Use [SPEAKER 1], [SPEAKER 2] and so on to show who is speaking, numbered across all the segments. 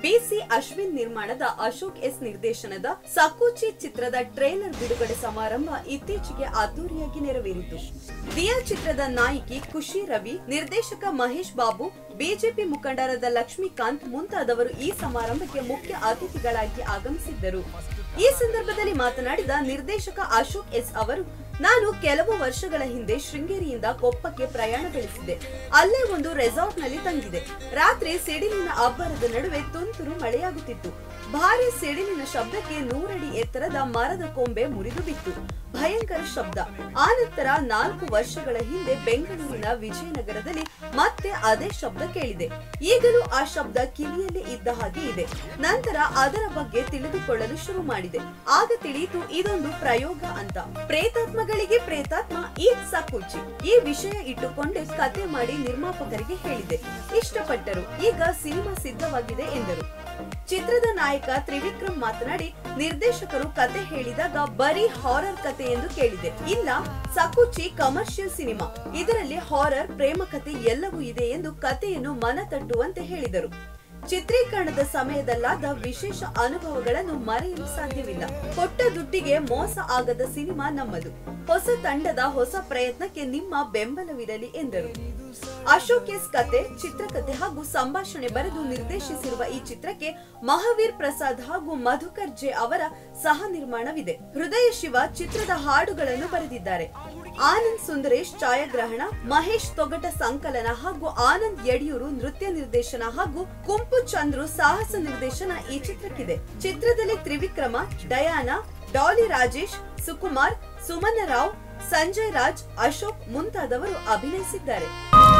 [SPEAKER 1] ಬಿಸಿ ಅಶ್ವಿನ್ ನಿರ್ಮಾಣದ ಅಶೋಕ್ ಎಸ್ ನಿರ್ದೇಶನದ ಸಕೂಚಿ ಚಿತ್ರದ ಟ್ರೇಲರ್ ಬಿಡುಗಡೆ ಸಮಾರಂಭ ಇತ್ತೀಚೆಗೆ ಅದ್ದೂರಿಯಾಗಿ ನೆರವೇರಿತು ದಿಯಾ ಚಿತ್ರದ ನಾಯಕಿ ಖುಷಿ ರವಿ ನಿರ್ದೇಶಕ ಮಹೇಶ್ ಬಾಬು ಬಿಜೆಪಿ ಮುಖಂಡರಾದ ಲಕ್ಷ್ಮೀಕಾಂತ್ ಮುಂತಾದವರು ಈ ಸಮಾರಂಭಕ್ಕೆ ಮುಖ್ಯ ಅತಿಥಿಗಳಾಗಿ ಆಗಮಿಸಿದ್ದರು ಈ ಸಂದರ್ಭದಲ್ಲಿ ಮಾತನಾಡಿದ ನಿರ್ದೇಶಕ ಅಶೋಕ್ ಎಸ್ ಅವರು ನಾನು ಕೆಲವು ವರ್ಷಗಳ ಹಿಂದೆ ಶೃಂಗೇರಿಯಿಂದ ಕೊಪ್ಪಕ್ಕೆ ಪ್ರಯಾಣ ಬೆಳೆಸಿದ್ದೆ ಅಲ್ಲೇ ಒಂದು ರೆಸಾರ್ಟ್ ನಲ್ಲಿ ತಂಗಿದೆ ರಾತ್ರಿ ಸಿಡಿಲಿನ ಅಬ್ಬರದ ನಡುವೆ ತುಂತುರು ಮಳೆಯಾಗುತ್ತಿತ್ತು ಭಾರಿ ಸಿಡಿಲಿನ ಶಬ್ದಕ್ಕೆ ನೂರಡಿ ಎತ್ತರದ ಮರದ ಕೊಂಬೆ ಮುರಿದು ಬಿತ್ತು ಭಯಂಕರ ಶಬ್ದ ಆನಂತರ ನಾಲ್ಕು ವರ್ಷಗಳ ಹಿಂದೆ ಬೆಂಗಳೂರಿನ ವಿಜಯನಗರದಲ್ಲಿ ಮತ್ತೆ ಅದೇ ಶಬ್ದ ಕೇಳಿದೆ ಈಗಲೂ ಆ ಶಬ್ದ ಕಿವಿಯಲ್ಲಿ ಇದ್ದ ಹಾಗೆ ಇದೆ ನಂತರ ಅದರ ಬಗ್ಗೆ ತಿಳಿದುಕೊಳ್ಳಲು ಶುರು ಮಾಡಿದೆ ಆಗ ತಿಳಿಯಿತು ಇದೊಂದು ಪ್ರಯೋಗ ಅಂತ ಪ್ರೇತಾತ್ಮಗಳಿಗೆ ಪ್ರೇತಾತ್ಮ ಈ ಸಕುಚಿ ಈ ವಿಷಯ ಇಟ್ಟುಕೊಂಡೇ ಕತೆ ಮಾಡಿ ನಿರ್ಮಾಪಕರಿಗೆ ಹೇಳಿದೆ ಇಷ್ಟಪಟ್ಟರು ಈಗ ಸಿನಿಮಾ ಸಿದ್ಧವಾಗಿದೆ ಎಂದರು ಚಿತ್ರದ ನಾಯಕ ತ್ರಿವಿಕ್ರಮ್ ಮಾತನಾಡಿ ನಿರ್ದೇಶಕರು ಕತೆ ಹೇಳಿದಾಗ ಬರೀ ಹಾರರ್ ಕತೆ ಎಂದು ಕೇಳಿದೆ ಇಲ್ಲ ಸಕುಚಿ ಕಮರ್ಷಿಯಲ್ ಸಿನಿಮಾ ಇದರಲ್ಲಿ ಹಾರರ್ ಪ್ರೇಮ ಕತೆ ಎಲ್ಲವೂ ಇದೆ ಎಂದು ಕಥೆಯನ್ನು ಮನ ತಟ್ಟುವಂತೆ ಹೇಳಿದರು ಚಿತ್ರೀಕರಣದ ಸಮಯದಲ್ಲಾದ ವಿಶೇಷ ಅನುಭವಗಳನ್ನು ಮರೆಯಲು ಸಾಧ್ಯವಿಲ್ಲ ಕೊಟ್ಟ ದುಡ್ಡಿಗೆ ಮೋಸ ಆಗದ ಸಿನಿಮಾ ನಮ್ಮದು ಹೊಸ ತಂಡದ ಹೊಸ ಪ್ರಯತ್ನಕ್ಕೆ ನಿಮ್ಮ ಬೆಂಬಲವಿರಲಿ ಎಂದರು ಅಶೋಕ್ ಎಸ್ ಕತೆ ಚಿತ್ರಕಥೆ ಹಾಗೂ ಸಂಭಾಷಣೆ ಬರೆದು ನಿರ್ದೇಶಿಸಿರುವ ಈ ಚಿತ್ರಕ್ಕೆ ಮಹಾವೀರ್ ಪ್ರಸಾದ್ ಹಾಗೂ ಮಧುಕರ್ ಜೆ ಅವರ ಸಹ ನಿರ್ಮಾಣವಿದೆ ಹೃದಯ ಶಿವ ಚಿತ್ರದ ಹಾಡುಗಳನ್ನು ಬರೆದಿದ್ದಾರೆ ಆನಂದ್ ಸುಂದರೇಶ್ ಛಾಯಾಗ್ರಹಣ ಮಹೇಶ್ ತೊಗಟ ಸಂಕಲನ ಹಾಗೂ ಆನಂದ್ ಯಡಿಯೂರು ನೃತ್ಯ ನಿರ್ದೇಶನ ಹಾಗೂ ಕುಂಪು ಚಂದ್ರು ಸಾಹಸ ನಿರ್ದೇಶನ ಈ ಚಿತ್ರಕ್ಕಿದೆ ಚಿತ್ರದಲ್ಲಿ ತ್ರಿವಿಕ್ರಮ ಡಯಾನಾ ಡಾಲಿ ರಾಜೇಶ್ ಸುಕುಮಾರ್ ಸುಮನ ರಾವ್ ಸಂಜಯ್ ರಾಜ್ ಅಶೋಕ್ ಮುಂತಾದವರು ಅಭಿನಯಿಸಿದ್ದಾರೆ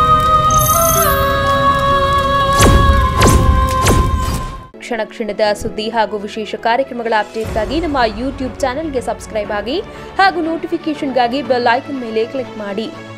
[SPEAKER 2] ಕ್ಷಣ ಕ್ಷಣದ ಸುದ್ದಿ ಹಾಗೂ ವಿಶೇಷ ಕಾರ್ಯಕ್ರಮಗಳ ಅಪ್ಡೇಟ್ಗಾಗಿ ನಮ್ಮ ಯೂಟ್ಯೂಬ್ ಚಾನೆಲ್ಗೆ ಸಬ್ಸ್ಕ್ರೈಬ್ ಆಗಿ ಹಾಗೂ ನೋಟಿಫಿಕೇಷನ್ಗಾಗಿ ಬೆಲ್ ಐಕನ್ ಮೇಲೆ ಕ್ಲಿಕ್ ಮಾಡಿ